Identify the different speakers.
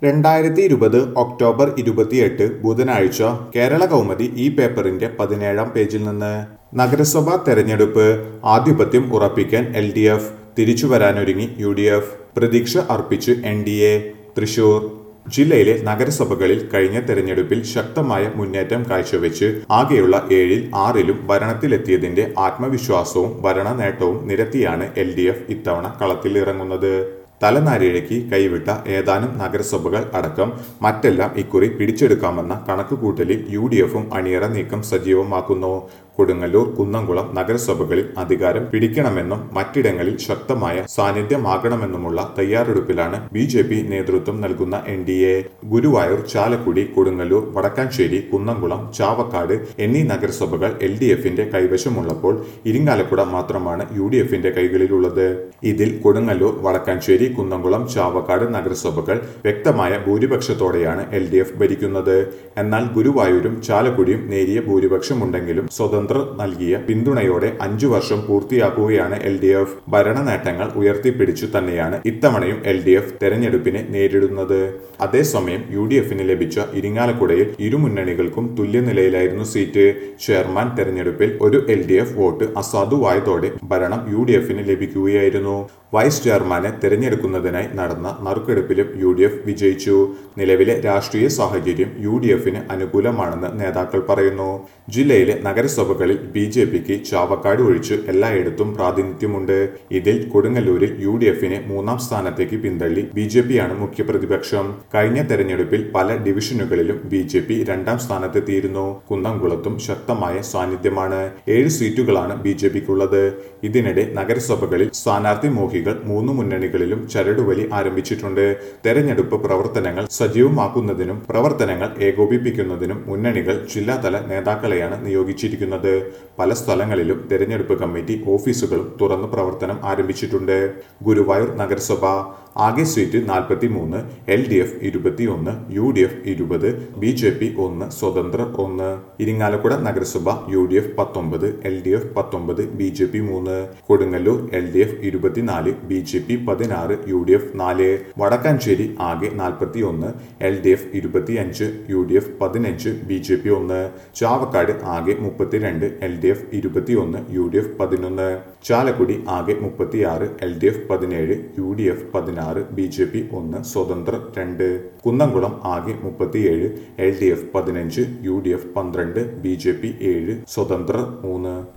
Speaker 1: രണ്ടായിരത്തി ഇരുപത് ഒക്ടോബർ ഇരുപത്തിയെട്ട് ബുധനാഴ്ച കേരള കൗമുദി ഈ പേപ്പറിന്റെ പതിനേഴാം പേജിൽ നിന്ന് നഗരസഭാ തെരഞ്ഞെടുപ്പ് ആധിപത്യം ഉറപ്പിക്കാൻ എൽ ഡി എഫ് തിരിച്ചുവരാനൊരുങ്ങി യു ഡി എഫ് പ്രതീക്ഷ അർപ്പിച്ച് എൻ ഡി എ തൃശൂർ ജില്ലയിലെ നഗരസഭകളിൽ കഴിഞ്ഞ തെരഞ്ഞെടുപ്പിൽ ശക്തമായ മുന്നേറ്റം കാഴ്ചവെച്ച് ആകെയുള്ള ഏഴിൽ ആറിലും ഭരണത്തിലെത്തിയതിന്റെ ആത്മവിശ്വാസവും ഭരണ നേട്ടവും നിരത്തിയാണ് എൽ ഡി എഫ് ഇത്തവണ കളത്തിലിറങ്ങുന്നത് തലനാരിഴയ്ക്ക് കൈവിട്ട ഏതാനും നഗരസഭകൾ അടക്കം മറ്റെല്ലാം ഇക്കുറി പിടിച്ചെടുക്കാമെന്ന കണക്കുകൂട്ടലിൽ യു ഡി എഫും അണിയറ നീക്കം സജീവമാക്കുന്നു കൊടുങ്ങല്ലൂർ കുന്നംകുളം നഗരസഭകളിൽ അധികാരം പിടിക്കണമെന്നും മറ്റിടങ്ങളിൽ ശക്തമായ സാന്നിധ്യമാകണമെന്നുമുള്ള തയ്യാറെടുപ്പിലാണ് ബി ജെ പി നേതൃത്വം നൽകുന്ന N D A Guruvayur Chalakudy Kodungallur Wadakkanchery Kunnamkulam Chavakkad എന്നീ നഗരസഭകൾ എൽ ഡി എഫിന്റെ കൈവശമുള്ളപ്പോൾ ഇരിങ്ങാലക്കുട മാത്രമാണ് യു ഡി എഫിന്റെ കൈകളിലുള്ളത് ഇതിൽ കൊടുങ്ങല്ലൂർ വടക്കാഞ്ചേരി കുന്നംകുളം ചാവക്കാട് നഗരസഭകൾ വ്യക്തമായ ഭൂരിപക്ഷത്തോടെയാണ് എൽ ഡി എഫ് ഭരിക്കുന്നത് എന്നാൽ ഗുരുവായൂരും ചാലക്കുടിയും നേരിയ ഭൂരിപക്ഷമുണ്ടെങ്കിലും സ്വതന്ത്രർ നൽകിയ പിന്തുണയോടെ അഞ്ചു വർഷം പൂർത്തിയാക്കുകയാണ് എൽ ഡി എഫ് ഭരണ നേട്ടങ്ങൾ ഉയർത്തിപ്പിടിച്ചു തന്നെയാണ് ഇത്തവണയും എൽ ഡി എഫ് തെരഞ്ഞെടുപ്പിനെ നേരിടുന്നത് അതേസമയം യു ഡി എഫിന് ലഭിച്ച ഇരിങ്ങാലക്കുടയിൽ ഇരുമുന്നണികൾക്കും തുല്യനിലയിലായിരുന്നു സീറ്റ് ചെയർമാൻ തെരഞ്ഞെടുപ്പിൽ ഒരു എൽ ഡി എഫ് വോട്ട് അസാധുവായതോടെ ഭരണം യു ഡി എഫിന് ലഭിക്കുകയായിരുന്നു വൈസ് ചെയർമാനെ തെരഞ്ഞെടുക്കുന്നതിനായി നടന്ന നറുക്കെടുപ്പിലും യു ഡി എഫ് വിജയിച്ചു നിലവിലെ രാഷ്ട്രീയ സാഹചര്യം യു ഡി എഫിന് അനുകൂലമാണെന്ന് നേതാക്കൾ പറയുന്നു ജില്ലയിലെ നഗരസഭകളിൽ ബി ജെ പിക്ക് ചാവക്കാട് ഒഴിച്ച് എല്ലായിടത്തും പ്രാതിനിധ്യമുണ്ട് ഇതിൽ കൊടുങ്ങല്ലൂരിൽ യു ഡി എഫിനെ മൂന്നാം സ്ഥാനത്തേക്ക് പിന്തള്ളി ബി ജെ പിയാണ് മുഖ്യ പ്രതിപക്ഷം കഴിഞ്ഞ തെരഞ്ഞെടുപ്പിൽ പല ഡിവിഷനുകളിലും ബി ജെ പി രണ്ടാം സ്ഥാനത്തെത്തിയിരുന്നു കുന്നംകുളത്തും ശക്തമായ സാന്നിധ്യമാണ് ഏഴ് സീറ്റുകളാണ് ബി ജെ പിക്കുള്ളത് ഇതിനിടെ നഗരസഭകളിൽ സ്ഥാനാർത്ഥി മോഹികൾ മൂന്ന് മുന്നണികളിലും ചരടുവലി ആരംഭിച്ചിട്ടുണ്ട് തെരഞ്ഞെടുപ്പ് പ്രവർത്തനങ്ങൾ സജീവമാക്കുന്നതിനും പ്രവർത്തനങ്ങൾ ഏകോപിപ്പിക്കുന്നതിനും മുന്നണികൾ ജില്ലാതല നേതാക്കളെയാണ് നിയോഗിച്ചിരിക്കുന്നത് പല സ്ഥലങ്ങളിലും തെരഞ്ഞെടുപ്പ് കമ്മിറ്റി ഓഫീസുകളും തുറന്ന് പ്രവർത്തനം ആരംഭിച്ചിട്ടുണ്ട് ഗുരുവായൂർ നഗരസഭ ആകെ സീറ്റ് നാൽപ്പത്തി മൂന്ന് എൽ ഡി എഫ് ഇരുപത്തിയൊന്ന് യു ഡി എഫ് ഇരുപത് ബി ജെ പി ഒന്ന് സ്വതന്ത്രർ ഒന്ന് ഇരിങ്ങാലക്കുട നഗരസഭ യു ഡി എഫ് പത്തൊമ്പത് എൽ ഡി എഫ് പത്തൊമ്പത് ബി ജെ പി മൂന്ന് കൊടുങ്ങല്ലൂർ എൽ ഡി എഫ് ഇരുപത്തിനാല് ബി ജെ പി പതിനാറ് യു ഡി എഫ് നാല് വടക്കാഞ്ചേരി ആകെ നാൽപ്പത്തി ഒന്ന് എൽ ഡി എഫ് ഇരുപത്തിയഞ്ച് യു ഡി എഫ് പതിനഞ്ച് ബി ജെ പി ഒന്ന് ചാവക്കാട് ആകെ മുപ്പത്തിരണ്ട് എൽ ഡി എഫ് ഇരുപത്തിയൊന്ന് യു ഡി എഫ് പതിനൊന്ന് ചാലക്കുടി ആകെ മുപ്പത്തിയാറ് എൽ ഡി എഫ് പതിനേഴ് യു ഡി എഫ് പതിനാറ് ബി ജെ പി ഒന്ന് സ്വതന്ത്ര രണ്ട് കുന്നംകുളം ആകെ മുപ്പത്തിയേഴ് എൽ ഡി എഫ് പതിനഞ്ച് യു ഡി എഫ് പന്ത്രണ്ട് ബി ജെ പി ഏഴ് സ്വതന്ത്ര മൂന്ന്